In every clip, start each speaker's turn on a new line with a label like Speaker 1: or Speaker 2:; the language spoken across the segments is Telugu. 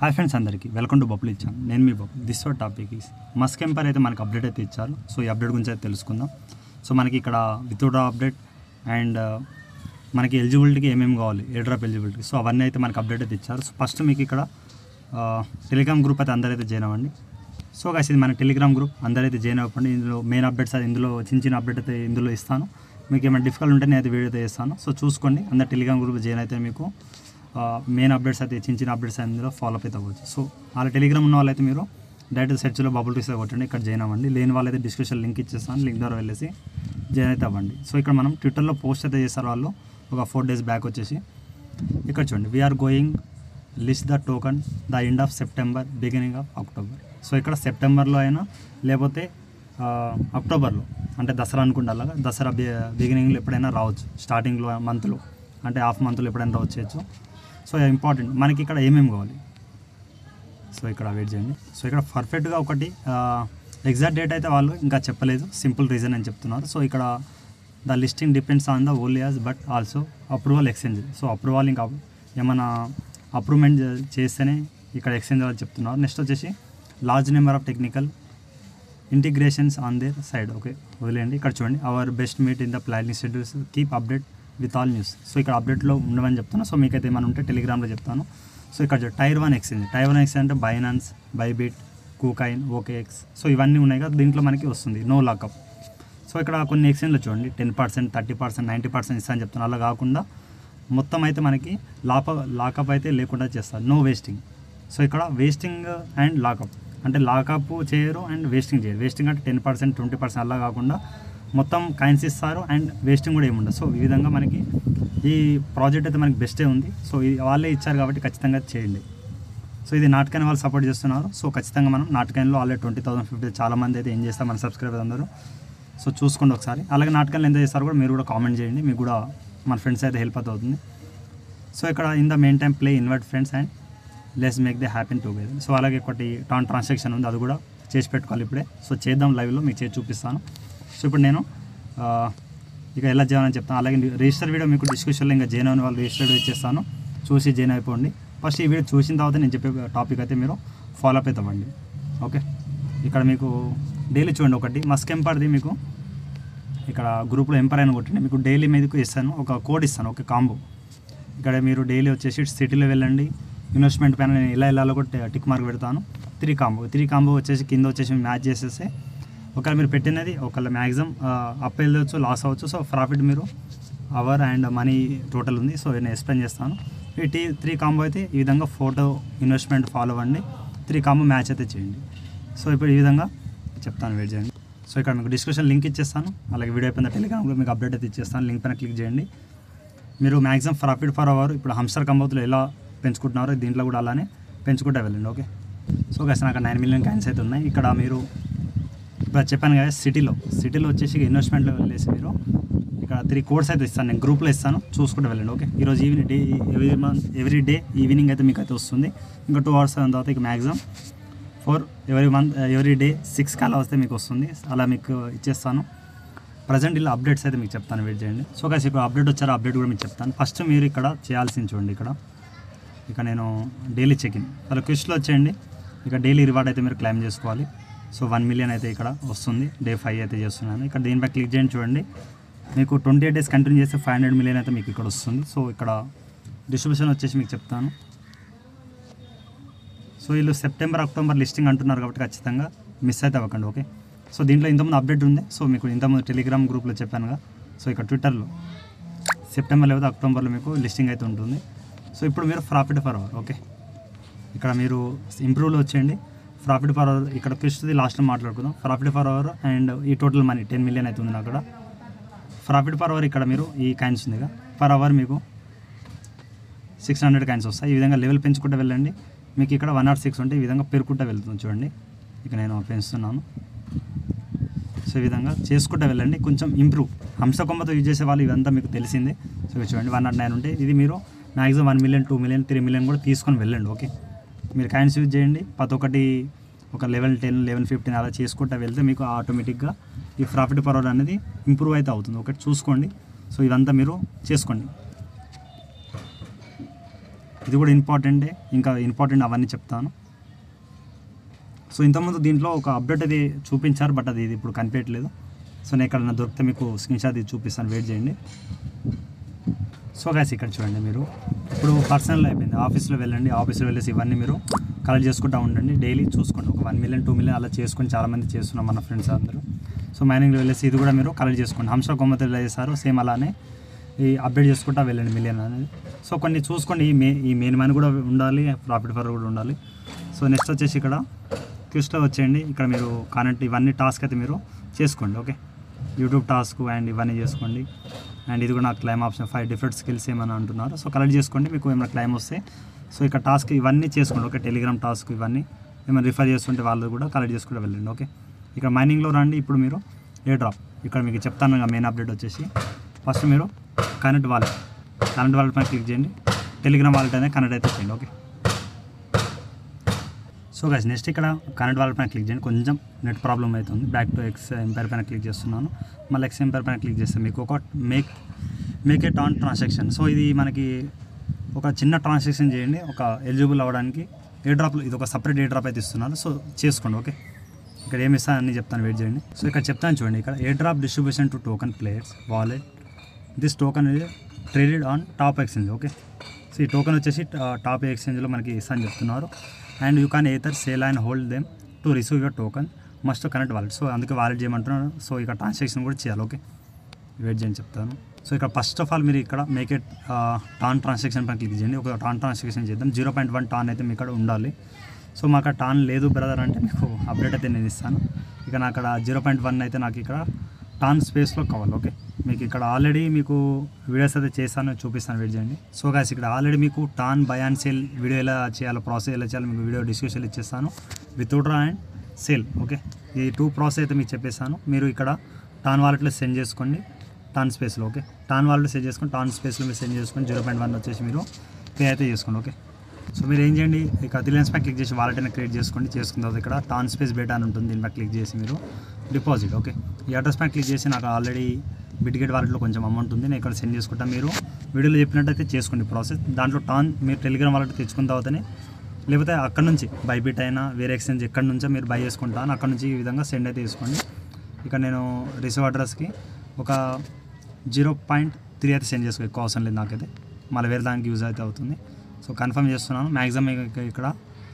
Speaker 1: హాయ్ ఫ్రెండ్స్ అందరికీ వెల్కమ్ టు బబుల్ ఇచ్చాను నేను మీ bubble this were topic is Musk Empire అయితే మనకి అప్డేట్ అయితే ఇచ్చారు సో ఈ అప్డేట్ గురించి అయితే తెలుసుకుందాం సో మనకి ఇక్కడ వితౌట్ అప్డేట్ అండ్ మనకి ఎలిజిబిలిటీకి ఏమేమి కావాలి ఏ డ్రాప్ ఎలిజిబిలిటీ సో అవన్నీ అయితే మనకి అప్డేట్ అయితే ఇచ్చారు సో ఫస్ట్ మీకు ఇక్కడ టెలిగ్రామ్ గ్రూప్ అయితే అందరైతే జాయిన్ అవ్వండి సో కాసి ఇది మన టెలిగ్రామ్ గ్రూప్ అందరైతే జాయిన్ అవ్వండి ఇందులో మెయిన్ అప్డేట్స్ అది ఇందులో చిన్న చిన్న అప్డేట్ అయితే ఇందులో ఇస్తాను మీకు ఏమైనా డిఫికల్ట్ ఉంటే నేను అయితే వీడియో అయితే చేస్తాను సో చూసుకోండి అందరు టెలిగ్రామ్ గ్రూప్ జాయిన్ అయితే మీకు మెయిన్ అప్డేట్స్ అయితే చిన్న చిన్న అప్డేట్స్ అందులో ఫాలో అప్ అయితే అవ్వచ్చు సో అలా టెలిగ్రామ్ ఉన్న వాళ్ళైతే మీరు డైరెక్ట్ సెర్చ్లో బబుల్ టీస్ కొట్టండి ఇక్కడ జాయిన్ అవ్వండి లేని వాళ్ళైతే డిస్క్రిప్షన్ లింక్ ఇచ్చేస్తాను లింక్ ద్వారా వెళ్ళేసి జాయిన్ అయితే అవ్వండి సో ఇక్కడ మనం ట్విట్టర్లో పోస్ట్ అయితే చేస్తారు వాళ్ళు ఒక ఫోర్ డేస్ బ్యాక్ వచ్చేసి ఇక్కడ చూడండి we're going list the token the end of September beginning of October so ఇక్కడ సెప్టెంబర్లో అయినా లేకపోతే ఆ, అక్టోబర్లో అంటే దసరా అనుకుంటే అలాగా దసరా బి బిగినింగ్లో ఎప్పుడైనా రావచ్చు స్టార్టింగ్లో మంత్లో అంటే హాఫ్ మంత్లో ఎప్పుడైనా వచ్చేయచ్చు సో ఇంపార్టెంట్ మనకి ఇక్కడ ఏమేమి కావాలి సో ఇక్కడ వెయిట్ చేయండి సో ఇక్కడ పర్ఫెక్ట్గా ఒకటి ఎగ్జాక్ట్ డేట్ అయితే వాళ్ళు ఇంకా చెప్పలేదు సింపుల్ రీజన్ అని చెప్తున్నారు సో ఇక్కడ the listing depends on the ఓలియాస్ but also approval exchange so approval ఇంకా ఏమైనా అప్రూవ్మెంట్ చేస్తేనే ఇక్కడ ఎక్స్చేంజ్ వాళ్ళు చెప్తున్నారు నెక్స్ట్ వచ్చేసి large number of technical integrations on their side okay వదిలేయండి ఇక్కడ చూడండి our best meet in the planning schedules keep update with all news so ఇక్కడ అప్డేట్లో ఉండమని చెప్తాను సో మీకైతే ఏమైనా ఉంటే టెలిగ్రామ్లో చెప్తాను సో ఇక్కడ చూడండి tier one exchange tier one exchange అంటే Binance Bybit KuCoin OKX so ఇవన్నీ ఉన్నాయి కదా దీంట్లో మనకి వస్తుంది నో లాకప్ సో ఇక్కడ కొన్ని ఎక్స్చేంజ్లో చూడండి ten percent thirty percent ninety percent ఇస్తా అని చెప్తున్నారు అలా కాకుండా మొత్తం అయితే మనకి లాప లాకప్ అయితే లేకుండా చేస్తారు నో వేస్టింగ్ సో ఇక్కడ వేస్టింగ్ అండ్ లాకప్ అంటే లాకప్ చేయరు అండ్ వేస్టింగ్ చేయరు వేస్టింగ్ అంటే టెన్ పర్సెంట్ ట్వంటీ పర్సెంట్ అలా కాకుండా మొత్తం కాయిన్స్ ఇస్తారు అండ్ వేస్టింగ్ కూడా ఏముండదు సో ఈ విధంగా మనకి ఈ ప్రాజెక్ట్ అయితే మనకి బెస్టే ఉంది సో ఇది వాళ్ళే ఇచ్చారు కాబట్టి ఖచ్చితంగా చేయండి సో ఇది నాటకాన్ని వాళ్ళు సపోర్ట్ చేస్తున్నారు సో ఖచ్చితంగా మనం నాటకాయంలో ఆల్రెడీ ట్వంటీ థౌసండ్ ఫిఫ్టీ చాలా మంది అయితే ఏం చేస్తారు మన సబ్స్క్రైబర్ అందరూ సో చూసుకోండి ఒకసారి అలాగే నాటకాలు ఎంత చేస్తారో కూడా మీరు కూడా కామెంట్ చేయండి మీకు కూడా మన ఫ్రెండ్స్ అయితే హెల్ప్ అవుతుంది సో ఇక్కడ in the main time play invert friends and less make the happy together so అలాగే ఒకటి టాన్ ట్రాన్సాక్షన్ ఉంది అది కూడా చేసి పెట్టుకోవాలి ఇప్పుడే సో చేద్దాం లైవ్లో మీకు చేసి చూపిస్తాను సో ఇప్పుడు నేను ఆ, ఇక ఎలా చేయాలని చెప్తాను అలాగే రిజిస్టర్ వీడియో మీకు డిస్క్రిప్షన్లో ఇంకా జాయిన్ అయిన వాళ్ళు రిజిస్టర్ వీడియో ఇచ్చేస్తాను చూసి జాయిన్ అయిపోండి ఫస్ట్ ఈ వీడియో చూసిన తర్వాత నేను చెప్పే టాపిక్ అయితే మీరు ఫాలో అప్ అవుతామండి ఓకే ఇక్కడ మీకు డైలీ చూడండి ఒకటి మస్క్ ఎంపర్ది మీకు ఇక్కడ గ్రూప్లో ఎంపర్ అని కొట్టండి మీకు డైలీ మీదకు ఇస్తాను ఒక కోడ్ ఇస్తాను ఒక కాంబో ఇక్కడ మీరు డైలీ వచ్చేసి సిటీలో వెళ్ళండి ఇన్వెస్ట్మెంట్ పైన నేను ఇలా ఇలా కూడా టిక్ మార్క్ పెడతాను త్రీ కాంబో త్రీ కాంబో వచ్చేసి కింద వచ్చేసి మ్యాచ్ చేసేస్తే ఒకవేళ మీరు పెట్టినది ఒకవేళ మ్యాక్సిమం అప్ వెళ్ళవచ్చు లాస్ అవ్వచ్చు సో ప్రాఫిట్ మీరు అవర్ అండ్ మనీ టోటల్ ఉంది సో నేను ఎక్స్ప్లెయిన్ చేస్తాను ఈ టీ త్రీ కాంబో అయితే ఈ విధంగా ఫోటో ఇన్వెస్ట్మెంట్ ఫాలో అవ్వండి త్రీ కాంబో మ్యాచ్ అయితే చేయండి సో ఇప్పుడు ఈ విధంగా చెప్తాను వెయిట్ చేయండి సో ఇక్కడ మీకు డిస్క్రిప్షన్ లింక్ ఇచ్చేస్తాను అలాగే వీడియో అయిపోయిన టెలిగ్రామ్లో మీకు అప్డేట్ అయితే ఇచ్చేస్తాను లింక్ పైన క్లిక్ చేయండి మీరు మ్యాక్సిమం ప్రాఫిట్ ఫర్ అవర్ ఇప్పుడు హంసర్ కంబోతులు ఎలా పెంచుకుంటున్నారో దీంట్లో కూడా అలానే పెంచుకుంటూ వెళ్ళండి ఓకే సో గస్ నాకు నైన్ మిలియన్ కాయిన్స్ అయితే ఉన్నాయి ఇక్కడ మీరు ఇప్పుడు చెప్పాను కదా సిటీలో సిటీలో వచ్చేసి ఇన్వెస్ట్మెంట్లో వెళ్ళేసి మీరు ఇక్కడ త్రీ కోడ్స్ అయితే ఇస్తాను నేను గ్రూప్లో ఇస్తాను చూసుకుంటూ వెళ్ళండి ఓకే ఈరోజు evening day every month every day evening అయితే మీకు అయితే వస్తుంది ఇంకా టూ అవర్స్ అయిన తర్వాత ఇక maximum four every month every day six call వస్తే మీకు వస్తుంది అలా మీకు ఇచ్చేస్తాను ప్రజెంట్ ఇలా అప్డేట్స్ అయితే మీకు చెప్తాను వెయిట్ చేయండి సో కాసి ఇప్పుడు అప్డేట్ వచ్చారో అప్డేట్ కూడా మీకు చెప్తాను ఫస్ట్ మీరు ఇక్కడ చేయాల్సింది చూడండి ఇక్కడ ఇక నేను డైలీ చెక్ ఇన్ అలా క్విస్ట్లో వచ్చేయండి ఇక డైలీ రివార్డ్ అయితే మీరు క్లైమ్ చేసుకోవాలి సో వన్ మిలియన్ అయితే ఇక్కడ వస్తుంది డే ఫైవ్ అయితే చేస్తున్నాను ఇక్కడ దీనిపై క్లిక్ చేయండి చూడండి మీకు ట్వంటీ ఎయిట్ డేస్ కంటిన్యూ చేస్తే ఫైవ్ హండ్రెడ్ మిలియన్ అయితే మీకు ఇక్కడ వస్తుంది సో ఇక్కడ డిస్ట్రిబ్యూషన్ వచ్చేసి మీకు చెప్తాను సో వీళ్ళు సెప్టెంబర్ అక్టోబర్ లిస్టింగ్ అంటున్నారు కాబట్టి ఖచ్చితంగా మిస్ అయితే అవ్వకండి ఓకే సో దీంట్లో ఇంతకుముందు అప్డేట్ ఉంది సో మీకు ఇంతకుముందు టెలిగ్రామ్ గ్రూప్లో చెప్పానుగా సో ఇక్కడ ట్విట్టర్లో సెప్టెంబర్ లేదా అక్టోబర్లో మీకు లిస్టింగ్ అయితే ఉంటుంది సో ఇప్పుడు మీరు ప్రాఫిట్ ఫర్ అవర్ ఓకే ఇక్కడ మీరు ఇంప్రూవ్లో వచ్చేయండి ప్రాఫిట్ ఫర్ అవర్ ఇక్కడ క్విస్ట్ది లాస్ట్లో మాట్లాడుకుందాం ప్రాఫిట్ ఫర్ అవర్ అండ్ ఈ టోటల్ మనీ టెన్ మిలియన్ అవుతుంది నాకు అక్కడ ప్రాఫిట్ పర్ అవర్ ఇక్కడ మీరు ఈ కాయిన్స్ ఉందిగా పర్ అవర్ మీకు సిక్స్ హండ్రెడ్ కాయిన్స్ వస్తాయి ఈ విధంగా లెవెల్ పెంచుకుంటూ వెళ్ళండి మీకు ఇక్కడ వన్ నాట్ సిక్స్ ఉంటే ఈ విధంగా పెరుగుకుంటూ వెళ్తుంది చూడండి ఇక నేను పెంచుతున్నాను సో ఈ విధంగా చేసుకుంటూ వెళ్ళండి కొంచెం ఇంప్రూవ్ హంస కొమ్మతో యూజ్ చేసే వాళ్ళు ఇదంతా మీకు తెలిసిందే సో ఇక్కడ చూడండి వన్ నాట్ నైన్ ఉంటే ఇది మీరు maximum one million two million three million కూడా తీసుకొని వెళ్ళండి ఓకే మీరు కాయిన్స్ యూజ్ చేయండి ప్రతి ఒక్కటి ఒక లెవెల్ టెన్ లెవెన్ ఫిఫ్టీన్ అలా చేసుకుంటూ వెళ్తే మీకు ఆటోమేటిక్గా ఈ ప్రాఫిట్ పర్వర్ అనేది ఇంప్రూవ్ అయితే అవుతుంది ఒకటి చూసుకోండి సో ఇదంతా మీరు చేసుకోండి ఇది కూడా ఇంపార్టెంటే ఇంకా ఇంపార్టెంట్ అవన్నీ చెప్తాను సో ఇంతకుముందు దీంట్లో ఒక అప్డేట్ అది చూపించారు బట్ అది ఇది ఇప్పుడు కనిపించట్లేదు సో నేను ఎక్కడైనా దొరికితే మీకు స్క్రీన్ షాట్ ఇది చూపిస్తాను వెయిట్ చేయండి సో గాయస్ ఇక్కడ చూడండి మీరు ఇప్పుడు పర్సనల్ అయిపోయింది ఆఫీస్లో వెళ్ళండి ఆఫీస్లో వెళ్ళేసి ఇవన్నీ మీరు కలెక్ట్ చేసుకుంటూ ఉండండి డైలీ చూసుకోండి ఒక వన్ మిలియన్ టూ మిలియన్ అలా చేసుకొని చాలామంది చేస్తున్నాం మన ఫ్రెండ్స్ అందరూ సో మైనింగ్లో వెళ్ళేసి ఇది కూడా మీరు కలెక్ట్ చేసుకోండి హంస కొమ్మతలు చేశారు సేమ్ అలానే ఈ అప్డేట్ చేసుకుంటా వెళ్ళండి మిలియన్ అనేది సో కొన్ని చూసుకోండి ఈ మే ఈ మెయిన్ మైన్ కూడా ఉండాలి ప్రాఫిట్ ఫర్ కూడా ఉండాలి సో నెక్స్ట్ వచ్చేసి ఇక్కడ క్విస్ట్లో వచ్చేయండి ఇక్కడ మీరు కానెక్ట్ ఇవన్నీ టాస్క్ అయితే మీరు చేసుకోండి ఓకే యూట్యూబ్ టాస్క్ అండ్ ఇవన్నీ చేసుకోండి అండ్ ఇది కూడా నాకు claim option five different skills ఏమని అంటున్నారు సో కలెక్ట్ చేసుకోండి మీకు ఏమైనా క్లైమ్ వస్తే సో ఇక్కడ టాస్క్ ఇవన్నీ చేసుకోండి ఓకే టెలిగ్రామ్ టాస్క్ ఇవన్నీ ఏమైనా రిఫర్ చేస్తుంటే వాళ్ళు కూడా కలెక్ట్ చేసుకుంటూ వెళ్ళండి ఓకే ఇక్కడ మైనింగ్లో రండి ఇప్పుడు మీరు ఏ డ్రాప్ ఇక్కడ మీకు చెప్తాను మెయిన్ అప్డేట్ వచ్చేసి ఫస్ట్ మీరు కనెక్ట్ వాలెట్ కనెక్ట్ వాలెట్ పైన క్లిక్ చేయండి టెలిగ్రామ్ వాలెట్ అనేది కనెక్ట్ అయితే చేయండి ఓకే సో గైస్ నెక్స్ట్ ఇక్కడ కనెక్ట్ వాలెట్ పైన క్లిక్ చేయండి కొంచెం నెట్ ప్రాబ్లం అవుతుంది బ్యాక్ టు ఎక్స్ ఎంపైర్ పైన క్లిక్ చేస్తున్నాను మళ్ళీ ఎక్స్ ఎంపైర్ పైన క్లిక్ చేస్తే మీకు ఒక make make at on transaction so ఇది మనకి ఒక చిన్న ట్రాన్సాక్షన్ చేయండి ఒక ఎలిజిబుల్ అవ్వడానికి ఏ డ్రాప్లో ఇది ఒక సపరేట్ ఏ డ్రాప్ అయితే ఇస్తున్నారు సో చేసుకోండి ఓకే ఇక్కడ ఏమి ఇస్తాను అన్ని చెప్తాను వెయిట్ చేయండి సో ఇక్కడ చెప్తాను చూడండి ఇక్కడ airdrop distribution to token players wallet this token ఇది traded on top exchange okay so ఈ టోకన్ వచ్చేసి టాప్ ఎక్స్చేంజ్లో మనకి ఇస్తాను చెప్తున్నారు and you can either sale and hold them to receive your token must connect wallet so అందుకే వాలెట్ చేయమంటున్నారు సో ఇక్కడ ట్రాన్సాక్షన్ కూడా చేయాలి ఓకే వెయిట్ చేయని చెప్తాను సో ఇక్కడ ఫస్ట్ ఆఫ్ ఆల్ మీరు ఇక్కడ మేక్ ఇట్ టాన్ ట్రాన్సాక్షన్ పైన క్లిక్ చేయండి ఒక టాన్ ట్రాన్సాక్షన్ చేద్దాం జీరో పాయింట్ వన్ టాన్ అయితే మీ ఇక్కడ ఉండాలి సో మాకు ఆ టాన్ లేదు బ్రదర్ అంటే మీకు అప్డేట్ అయితే నేను ఇస్తాను ఇక నాకు అక్కడ జీరో పాయింట్ వన్ అయితే నాకు ఇక్కడ టాన్ స్పేస్లో కావాలి ఓకే మీకు ఇక్కడ ఆల్రెడీ మీకు వీడియోస్ అయితే చేస్తాను చూపిస్తాను వెయిట్ చేయండి సో గాయస్ ఇక్కడ ఆల్రెడీ మీకు TON buy and sale video ఎలా చేయాలో ప్రాసెస్ ఎలా చేయాలో మీకు వీడియో డిస్క్రిప్షన్ ఇచ్చేస్తాను విత్డ్రా అండ్ సేల్ ఓకే ఈ టూ ప్రాసెస్ అయితే మీకు చెప్పేస్తాను మీరు ఇక్కడ టాన్ వాలెట్లో సెండ్ చేసుకోండి టాన్ స్పేస్లో ఓకే టాన్ వాలెట్ సెండ్ చేసుకొని టాన్ స్పేస్లో మీరు సెండ్ చేసుకొని జీరో పాయింట్ వన్ వచ్చేసి మీరు పే అయితే చేసుకోండి ఓకే సో మీరు ఏం చేయండి ఇక రిలయన్స్ పై క్లిక్ చేసి వాలెట్ అనేది క్రియేట్ చేసుకోండి చేసుకున్న తర్వాత ఇక్కడ టాన్ స్పేస్ బేటా అని ఉంటుంది దీనిపై క్లిక్ చేసి మీరు డిపాజిట్ ఓకే ఈ అడ్రస్ పై క్లిక్ చేసి నాకు ఆల్రెడీ బిట్గేట్ వాలెట్లో కొంచెం అమౌంట్ ఉంది నేను ఇక్కడ సెండ్ చేసుకుంటా మీరు వీడియోలో చెప్పినట్టయితే చేసుకోండి ప్రాసెస్ దాంట్లో టాన్ మీరు టెలిగ్రామ్ వాలెట్ తెచ్చుకున్న తర్వాతనే లేకపోతే అక్కడ నుంచి బైబిట్ అయినా వేరే ఎక్స్చేంజ్ ఎక్కడి నుంచో మీరు బై చేసుకుంటాను అక్కడ నుంచి ఈ విధంగా సెండ్ అయితే చేసుకోండి ఇక నేను రిసీవ్ అడ్రస్కి ఒక జీరో పాయింట్ త్రీ అయితే సెండ్ చేసుకో ఎక్కువ అవసరం లేదు నాకైతే మళ్ళీ వేరే దానికి యూజ్ అయితే అవుతుంది సో కన్ఫర్మ్ చేస్తున్నాను మ్యాక్సిమం ఇక్కడ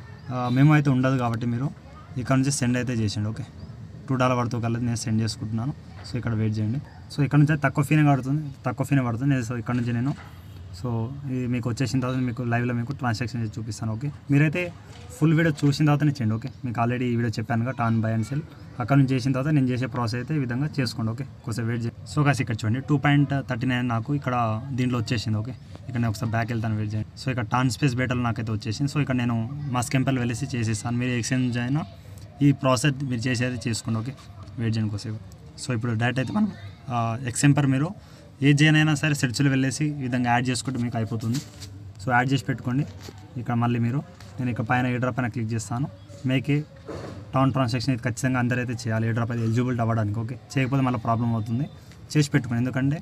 Speaker 1: మేము అయితే ఉండదు కాబట్టి మీరు ఇక్కడ నుంచి సెండ్ అయితే చేసేయండి ఓకే టూ డాలర్ పడుతూ కలిసి నేను సెండ్ చేసుకుంటున్నాను సో ఇక్కడ వెయిట్ చేయండి సో ఇక్కడ నుంచి అయితే తక్కువ ఫీనే పడుతుంది తక్కువ ఫీనే పడుతుంది నేను సో ఇక్కడ నుంచి నేను సో ఇది మీకు వచ్చేసిన తర్వాత మీకు లైవ్లో మీకు ట్రాన్సాక్షన్ చేసి చూపిస్తాను ఓకే మీరైతే ఫుల్ వీడియో చూసిన తర్వాతనే చేయండి ఓకే మీకు ఆల్రెడీ ఈ వీడియో చెప్పాను కదా టాన్ బై అండ్ సెల్ అక్కడ నుంచి చేసిన తర్వాత నేను చేసే ప్రాసెస్ అయితే ఈ విధంగా చేసుకోండి ఓకే కొంచెం వెయిట్ చేయండి సో కాసి ఇక్కడ చూడండి టూ పాయింట్ థర్టీ నైన్ నాకు ఇక్కడ దీంట్లో వచ్చేసింది ఓకే ఇక్కడ నేను ఒకసారి బ్యాక్ వెళ్తాను వెయిట్ చేయండి సో ఇక్కడ టాన్ స్పేస్ బేటల్ నాకైతే వచ్చేసింది సో ఇక్కడ నేను మా స్కెంపల్ వెళ్ళేసి చేసేస్తాను మీరు ఎక్స్చేంజ్ అయినా ఈ ప్రాసెస్ మీరు చేసేది చేసుకోండి ఓకే వెయిట్ చేయండి కోసేపు సో ఇప్పుడు డైరెక్ట్ అయితే మనం ఎక్సెంపర్ మీరు ఏ జైన్ అయినా సరే సెర్చ్లో వెళ్ళేసి ఈ విధంగా యాడ్ చేసుకుంటే మీకు అయిపోతుంది సో యాడ్ చేసి పెట్టుకోండి ఇక్కడ మళ్ళీ మీరు నేను ఇక పైన ఏ డ్రాప్ పైన క్లిక్ చేస్తాను మేక్ ఏ టౌన్ ట్రాన్సాక్షన్ ఇది ఖచ్చితంగా అందరైతే చేయాలి ఏ డ్రాప్ అయితే ఎలిజిబుల్ అవ్వడానికి ఓకే చేయకపోతే మళ్ళీ ప్రాబ్లం అవుతుంది చేసి పెట్టుకోండి ఎందుకంటే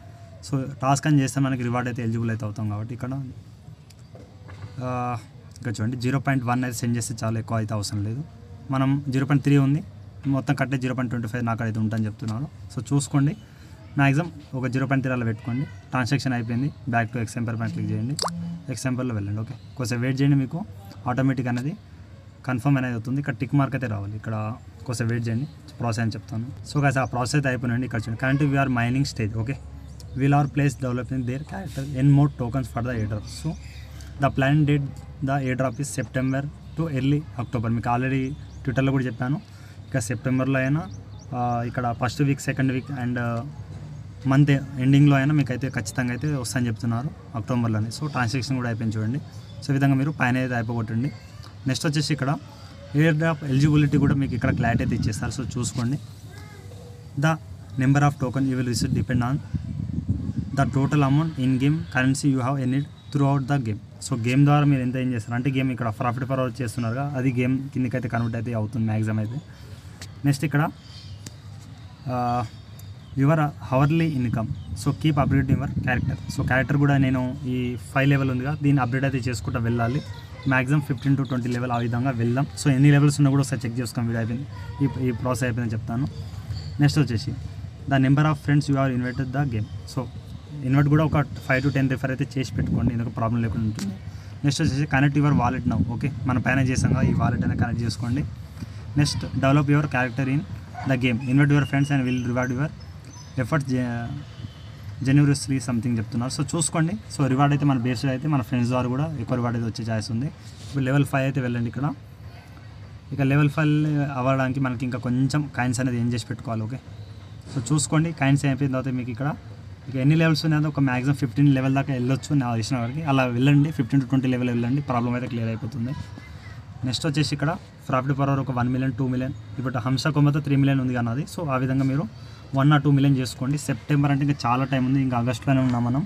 Speaker 1: సో టాస్క్ అని చేస్తే మనకి రివార్డ్ అయితే ఎలిజిబుల్ అయితే అవుతాం కాబట్టి ఇక్కడ ఆ, ఇక్కడ చూడండి జీరో పాయింట్ వన్ అయితే సెండ్ చేస్తే చాలా ఎక్కువ అయితే అవసరం లేదు మనం జీరో పాయింట్ త్రీ ఉంది మొత్తం కట్టే జీరో పాయింట్ ట్వంటీ ఫైవ్ నాకు అయితే ఉంటుందని చెప్తున్నాను సో చూసుకోండి మ్యాక్సిమం ఒక జీరో పాయింట్ త్రీ అలా పెట్టుకోండి ట్రాన్సాక్షన్ అయిపోయింది బ్యాక్ టు ఎక్సెంపర్ పైన క్లిక్ చేయండి ఎక్సెంపర్లో వెళ్ళండి ఓకే కొంచెం వెయిట్ చేయండి మీకు ఆటోమేటిక్ అనేది కన్ఫర్మ్ అనేది అవుతుంది ఇక్కడ టిక్ మార్క్ అయితే రావాలి ఇక్కడ కొంచెం వెయిట్ చేయండి ప్రాసెస్ అని చెప్తాను సో కాస్త ఆ ప్రాసెస్ అయితే అయిపోయినండి ఇక్కడ చూడండి current we're mining stage okay will are place developing their character and more tokens for the air so the plan date the airdrop is September to early October మీకు ఆల్రెడీ ట్విట్టర్లో కూడా చెప్పాను ఇక సెప్టెంబర్లో అయినా ఆ, ఇక్కడ first week second week and month ఎండింగ్లో అయినా మీకు అయితే ఖచ్చితంగా అయితే వస్తాయని చెప్తున్నారు అక్టోబర్లోనే సో ట్రాన్సాక్షన్ కూడా అయిపోయింది చూడండి సో ఈ విధంగా మీరు పైన అయితే అయిపోగొట్టండి నెక్స్ట్ వచ్చేసి ఇక్కడ ఎయిర్ డ్రాప్ ఎలిజిబిలిటీ కూడా మీకు ఇక్కడ క్లారిటీ అయితే ఇచ్చేస్తారు సో చూసుకోండి the number of token you will receive depend on the total amount in game currency you have any throughout the game so game ద్వారా మీరు ఎంత ఏం చేస్తారు అంటే గేమ్ ఇక్కడ ప్రాఫిట్ ఫర్ చేస్తున్నారుగా అది గేమ్ కిందకైతే కన్వర్ట్ అయితే అవుతుంది మ్యాక్సిమం అయితే నెక్స్ట్ ఇక్కడ your hourly income so keep update your character so character కూడా నేను ఈ ఫైవ్ లెవెల్ ఉందిగా దీన్ని అప్డేట్ అయితే చేసుకుంటూ వెళ్ళాలి maximum fifteen to twenty level ఆ విధంగా వెళ్దాం సో ఎన్ని లెవెల్స్ ఉన్నా కూడా ఒకసారి చెక్ చేసుకొని వీడియో అయిపోయింది ఈ ఈ ప్రాసెస్ అయిపోయిందని చెప్తాను నెక్స్ట్ వచ్చేసి the number of friends you are invited the game so invert కూడా ఒక ఫైవ్ టు టెన్ రిఫర్ అయితే చేసి పెట్టుకోండి ఎందుకు ప్రాబ్లం లేకుండా ఉంటుంది నెక్స్ట్ వచ్చేసి connect your wallet now okay మన పైన చేసాం కదా ఈ వాలెట్ అనేది కనెక్ట్ చేసుకోండి next develop your character in the game invite your friends and will reward your efforts generously something చెప్తున్నారు సో చూసుకోండి సో రివార్డ్ అయితే మన బేస్డ్ అయితే మన ఫ్రెండ్స్ ద్వారా కూడా ఎక్కువ రివార్డ్ అయితే వచ్చే ఛాయిస్ ఉంది ఇప్పుడు లెవెల్ ఫైవ్ అయితే వెళ్ళండి ఇక్కడ ఇక లెవెల్ ఫైవ్ అవ్వడానికి మనకి ఇంకా కొంచెం కాయిన్స్ అనేది ఏం చేసి పెట్టుకోవాలి ఓకే సో చూసుకోండి కాయిన్స్ అయిపోయిన తర్వాత మీకు ఇక్కడ ఇక ఎన్ని లెవెల్స్ ఉన్నాయో ఒక మ్యాక్సిమం ఫిఫ్టీన్ లెవెల్ దాకా వెళ్ళొచ్చు నా తెలిసిన వరకు అలా వెళ్ళండి ఫిఫ్టీన్ టు ట్వంటీ లెవెల్ వెళ్ళండి ప్రాబ్లం అయితే క్లియర్ అయిపోతుంది నెక్స్ట్ వచ్చేసి ఇక్కడ ప్రాఫిట్ పర్ అవర్ ఒక వన్ మిలియన్ టూ మిలియన్ ఇప్పుడు హంస కొమ్మతో త్రీ మిలియన్ ఉంది కానీ అది సో ఆ విధంగా మీరు వన్ ఆర్ టూ మిలియన్ చేసుకోండి సెప్టెంబర్ అంటే ఇంకా చాలా టైం ఉంది ఇంకా ఆగస్ట్లోనే ఉన్నాం మనం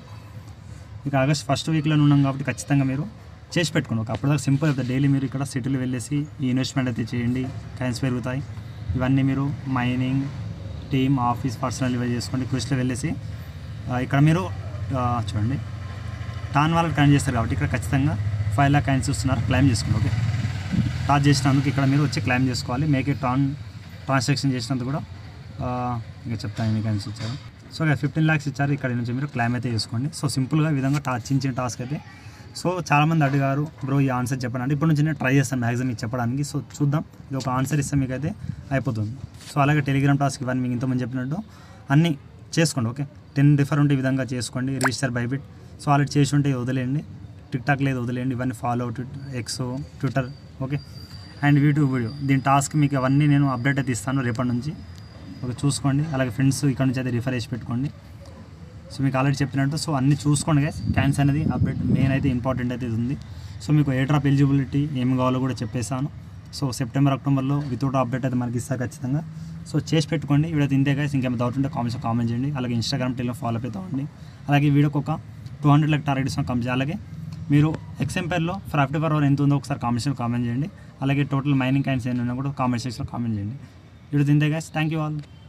Speaker 1: ఇక ఆగస్ట్ ఫస్ట్ వీక్లోనే ఉన్నాం కాబట్టి ఖచ్చితంగా మీరు చేసి పెట్టుకోండి ఒక అప్పటిదాకా సింపుల్ అవుతుంది డైలీ మీరు ఇక్కడ సిటీలో వెళ్ళేసి ఈ ఇన్వెస్ట్మెంట్ అయితే చేయండి కాయిన్స్ పెరుగుతాయి ఇవన్నీ మీరు మైనింగ్ టీమ్ ఆఫీస్ పర్సనల్ ఇవి చేసుకోండి క్విస్ట్లో వెళ్ళేసి ఆ, ఇక్కడ మీరు ఆ, చూడండి టాన్ వాళ్ళకి కనెక్ట్ చేస్తారు కాబట్టి ఇక్కడ ఖచ్చితంగా ఫైవ్ లాక్ కాయిన్స్ ఇస్తున్నారు క్లైమ్ చేసుకోండి ఓకే టాచ్ చేసినందుకు ఇక్కడ మీరు వచ్చి క్లైమ్ చేసుకోవాలి మేక్ ఏ ట్రాన్ ట్రాన్సాక్షన్ చేసినందుకు కూడా ఆ, ఇంకా చెప్తాను ఎన్ని కాయిన్స్ ఇచ్చారు సో ఇక ఫిఫ్టీన్ ల్యాక్స్ ఇచ్చారు ఇక్కడ నుంచి మీరు క్లైమ్ అయితే చేసుకోండి సో సింపుల్గా ఈ విధంగా టా చిన్న చిన్న టాస్క్ అయితే సో చాలామంది అడిగారు బ్రో ఈ ఆన్సర్ చెప్పండి అంటే ఇప్పటి నుంచి నేను ట్రై చేస్తాను మ్యాక్సిమం మీకు చెప్పడానికి సో చూద్దాం ఇది ఒక ఆన్సర్ ఇస్తే మీకు అయితే అయిపోతుంది సో అలాగే టెలిగ్రామ్ టాస్క్ ఇవన్నీ మీకు ఇంతమంది చెప్పినట్టు అన్నీ చేసుకోండి ఓకే టెన్ డిఫరెంట్ ఈ విధంగా చేసుకోండి రిజిస్టర్ బైబిట్ సో ఆల్రెడీ చేసి ఉంటే వదిలేయండి టిక్ టాక్ లేదు వదిలేయండి ఇవన్నీ follow X Twitter okay and YouTube video దీని టాస్క్ మీకు అవన్నీ నేను అప్డేట్ అయితే ఇస్తాను రేపటి నుంచి ఓకే చూసుకోండి అలాగే ఫ్రెండ్స్ ఇక్కడ నుంచి అయితే రిఫర్ చేసి పెట్టుకోండి సో మీకు ఆల్రెడీ చెప్పినట్టు సో అన్ని చూసుకోండి గైస్ క్యాన్స్ అనేది అప్డేట్ మెయిన్ అయితే ఇంపార్టెంట్ అయితే ఇది ఉంది సో మీకు ఏ డ్రాప్ ఎలిజిబిలిటీ ఏం కావాలో కూడా చెప్పేశాను సో సెప్టెంబర్ అక్టోబర్లో వితౌట్ అప్డేట్ అయితే మనకి ఇస్తారు ఖచ్చితంగా సో చేసి పెట్టుకోండి వీడియో ఇంతే గైస్ ఇంకేమైనా డౌట్ ఉంటే కామెంట్స్ కామెంట్ చేయండి అలాగే ఇన్స్టాగ్రామ్ టెలిలో ఫాలో అవుతూ ఉండండి అలాగే ఈ వీడియోకి ఒక టూ హండ్రెడ్ లైక్ టార్గెట్ ఇస్తాం కామెంట్ చేయాలి అలాగే మీరు ఎక్సెంపైర్లో ఫిఫ్టీ పర్ అవర్ ఎంత ఉందో ఒకసారి కామెంట్స్లో కామెంట్ చేయండి అలాగే టోటల్ మైనింగ్ కైండ్స్ ఏమైనా కూడా కామెంట్ సెక్షన్లో కామెంట్ చేయండి వీడియో తిందే గైస్ థ్యాంక్ యూ ఆల్